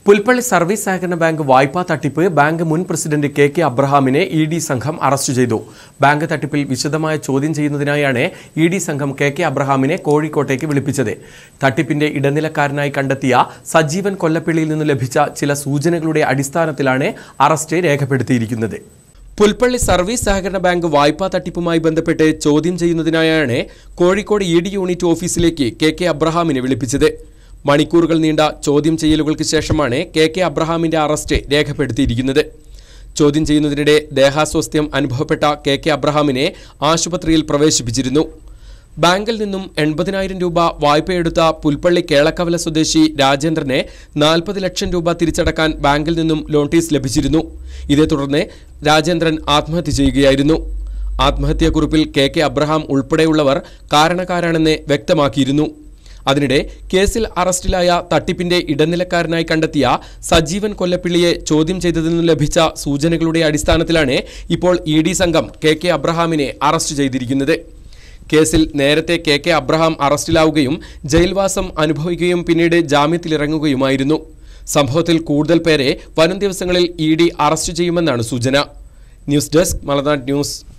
Pulpally service സഹകരണ bank വായ്പാ തട്ടിപ്പ് ബാങ്ക് മുൻ പ്രസിഡന്റ് കെ കെ അബ്രഹാമിനെ ഇ ഡി സംഘം അറസ്റ്റ് ചെയ്തു ബാങ്ക് തട്ടിപ്പിൽ വിശദമായ ചോദ്യം ചെയ്യുന്നതിനായാണ് ഇ ഡി സംഘം കെ കെ അബ്രഹാമിനെ കോഴിക്കോട്ടേക്ക് വിളിപ്പിച്ചത് തട്ടിപ്പിന്റെ ഇടനിലക്കാരനായി കണ്ടെത്തിയ സജീവൻ കൊല്ലപ്പള്ളിയിൽ നിന്ന് ലഭിച്ച ചില സൂചനകളുടെ അടിസ്ഥാനത്തിലാണ് അറസ്റ്റ് രേഖപ്പെടുത്തിയിരിക്കുന്നത് പുൽപ്പള്ളി സർവീസ് സഹകരണ ബാങ്ക് വായ്പാ തട്ടിപ്പുമായി ബന്ധപ്പെട്ട് ചോദ്യം ചെയ്യുന്നതിനായാണ് കോഴിക്കോട് ഇ ഡി യൂണിറ്റ് ഓഫീസിലേക്ക് കെ കെ അബ്രഹാമിനെ വിളിപ്പിച്ചത് മണിക്കൂറുകൾ നീണ്ട ചോദ്യം ചെയ്യലുകൾക്ക് ശേഷമാണ് കെ കെ അബ്രഹാമിന്റെ അറസ്റ്റ് രേഖപ്പെടുത്തിയിരിക്കുന്നത് ചോദ്യം ചെയ്യുന്നതിനിടെ ദേഹാസ്വാസ്ഥ്യം അനുഭവപ്പെട്ട കെ കെ അബ്രഹാമിനെ ആശുപത്രിയിൽ പ്രവേശിപ്പിച്ചിരുന്നു ബാങ്കിൽ നിന്നും എൺപതിനായിരം രൂപ വായ്പയെടുത്ത പുൽപ്പള്ളി കേളക്കവല സ്വദേശി രാജേന്ദ്രനെ നാൽപ്പത് ലക്ഷം രൂപ തിരിച്ചടക്കാൻ ബാങ്കിൽ നിന്നും നോട്ടീസ് ലഭിച്ചിരുന്നു ഇതേ തുടർന്ന് രാജേന്ദ്രൻ ആത്മഹത്യ ചെയ്യുകയായിരുന്നു ആത്മഹത്യാക്കുറിപ്പിൽ കെ കെ അബ്രഹാം ഉൾപ്പെടെയുള്ളവർ കാരണക്കാരാണെന്ന് വ്യക്തമാക്കിയിരുന്നു അതിനിടെ കേസിൽ അറസ്റ്റിലായ തട്ടിപ്പിന്റെ ഇടനിലക്കാരനായി കണ്ടെത്തിയ സജീവൻ കൊല്ലപ്പിള്ളിയെ ചോദ്യം ചെയ്തതിൽ നിന്ന് ലഭിച്ച സൂചനകളുടെ അടിസ്ഥാനത്തിലാണ് ഇപ്പോൾ ഇ ഡി സംഘം കെ കെ അബ്രഹാമിനെ അറസ്റ്റ് ചെയ്തിരിക്കുന്നത് കേസിൽ നേരത്തെ കെ കെ അബ്രഹാം അറസ്റ്റിലാവുകയും ജയിൽവാസം അനുഭവിക്കുകയും പിന്നീട് ജാമ്യത്തിലിറങ്ങുകയുമായിരുന്നു സംഭവത്തിൽ കൂടുതൽ പേരെ വരും ദിവസങ്ങളിൽ ഇ ഡി അറസ്റ്റ് ചെയ്യുമെന്നാണ് സൂചന ന്യൂസ് ഡെസ്ക് മലനാട് ന്യൂസ്